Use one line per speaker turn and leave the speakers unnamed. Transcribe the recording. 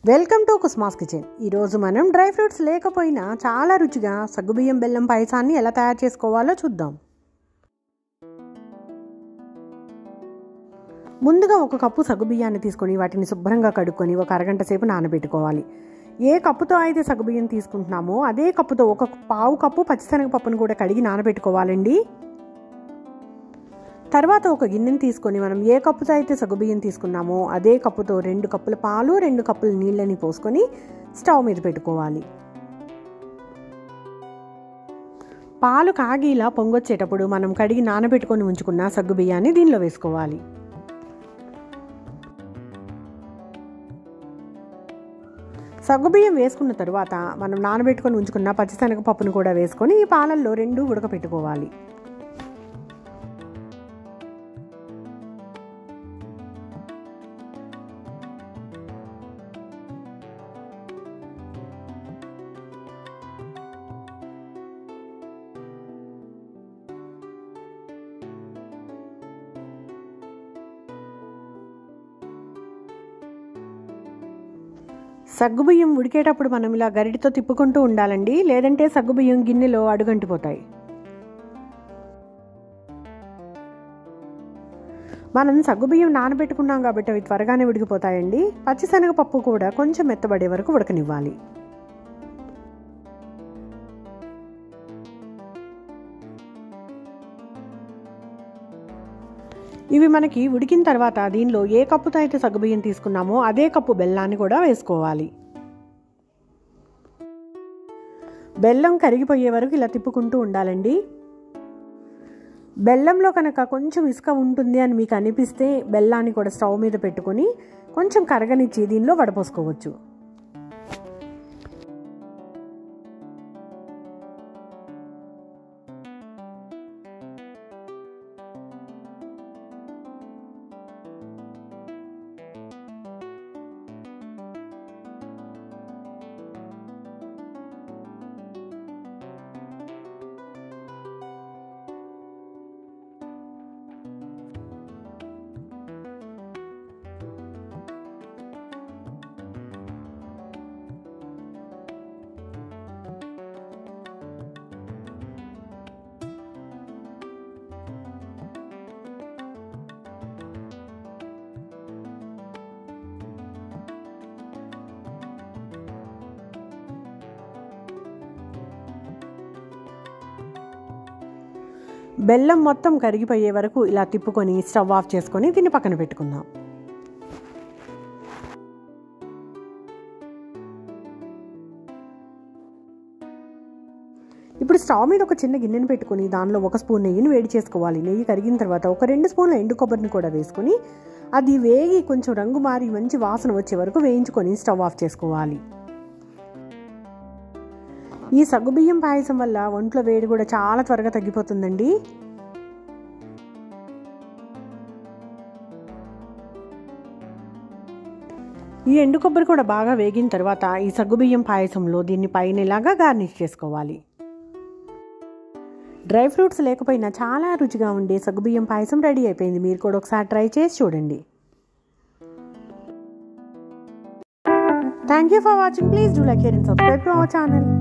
welcome to కుస్మాస్ kitchen ఈరోజు మనం dry fruits లేకపోయినా చాలా రుచిగా సగ్గుబియ్యం బెల్లం పాయసాన్ని ఎలా తయారు చేసుకోవాలో చూద్దాం ముందుగా ఒక కప్పు సగ్గుబియ్యాన్ని తీసుకొని వాటిని శుభ్రంగా కడుక్కొని ఒక అరగంట సేపు నానబెట్టుకోవాలి ఏ కప్పుతో అయితే సగ్గుబియ్యం తీసుకుంటున్నామో అదే కప్పుతో ఒక పావు కప్పు పచ్చిశనగపప్పును కూడా కడిగి నానబెట్టుకోవాలండి తర్వాత ఒక గిన్నెని తీసుకొని మనం ఏ కప్పుతో అయితే సగ్గుబియ్యం తీసుకున్నామో అదే కప్పుతో రెండు కప్పుల పాలు రెండు కప్పుల నీళ్ళని పోసుకొని స్టవ్ మీద పెట్టుకోవాలి పాలు కాగి ఇలా పొంగొచ్చేటప్పుడు మనం కడిగి నానబెట్టుకొని ఉంచుకున్న సగ్గుబియ్యాన్ని దీనిలో వేసుకోవాలి సగ్గుబియ్యం వేసుకున్న తరువాత మనం నానబెట్టుకొని ఉంచుకున్న పచ్చిశనగపప్పును కూడా వేసుకొని ఈ పాలల్లో రెండు ఉడకపెట్టుకోవాలి సగ్గుబియ్యం ఉడికేటప్పుడు మనం ఇలా గరిటితో తిప్పుకుంటూ ఉండాలండి లేదంటే సగ్గుబియ్యం గిన్నెలో అడుగంటిపోతాయి మనం సగ్గుబియ్యం నానబెట్టుకున్నాం కాబట్టి అవి త్వరగానే ఉడికిపోతాయండి పచ్చిశనగపప్పు కూడా కొంచెం మెత్తబడే వరకు ఉడకనివ్వాలి ఇవి మనకి ఉడికిన తర్వాత దీనిలో ఏ కప్పుతో అయితే సగ్గుబియ్యం తీసుకున్నామో అదే కప్పు బెల్లాన్ని కూడా వేసుకోవాలి బెల్లం కరిగిపోయే వరకు ఇలా తిప్పుకుంటూ ఉండాలండి బెల్లంలో కనుక కొంచెం ఇసుక ఉంటుంది అని మీకు అనిపిస్తే బెల్లాన్ని కూడా స్టవ్ మీద పెట్టుకొని కొంచెం కరగనిచ్చి దీనిలో వడపోసుకోవచ్చు బెల్లం మొత్తం కరిగిపోయే వరకు ఇలా తిప్పుకొని స్టవ్ ఆఫ్ చేసుకొని దీన్ని పక్కన పెట్టుకుందాం ఇప్పుడు స్టవ్ మీద ఒక చిన్న గిన్నెను పెట్టుకొని దానిలో ఒక స్పూన్ నెయ్యిని వేడి చేసుకోవాలి నెయ్యి కరిగిన తర్వాత ఒక రెండు స్పూన్ల ఎండు కొబ్బరిని కూడా వేసుకొని అది వేగి కొంచెం రంగు మారి మంచి వాసన వచ్చే వరకు వేయించుకొని స్టవ్ ఆఫ్ చేసుకోవాలి ఈ సగ్గుబియ్యం పాయసం వల్ల ఒంట్లో వేడి కూడా చాలా త్వరగా తగ్గిపోతుందండి ఈ ఎండు కొబ్బరి కూడా బాగా వేగిన తర్వాత ఈ సగ్గుబియ్యం పాయసంలో దీన్ని పైన ఇలాగా గార్నిష్ చేసుకోవాలి డ్రై ఫ్రూట్స్ లేకపోయినా చాలా రుచిగా ఉండే సగ్గుబియ్యం పాయసం రెడీ అయిపోయింది మీరు కూడా ఒకసారి ట్రై చేసి చూడండి thank you for watching please do like share and subscribe to our channel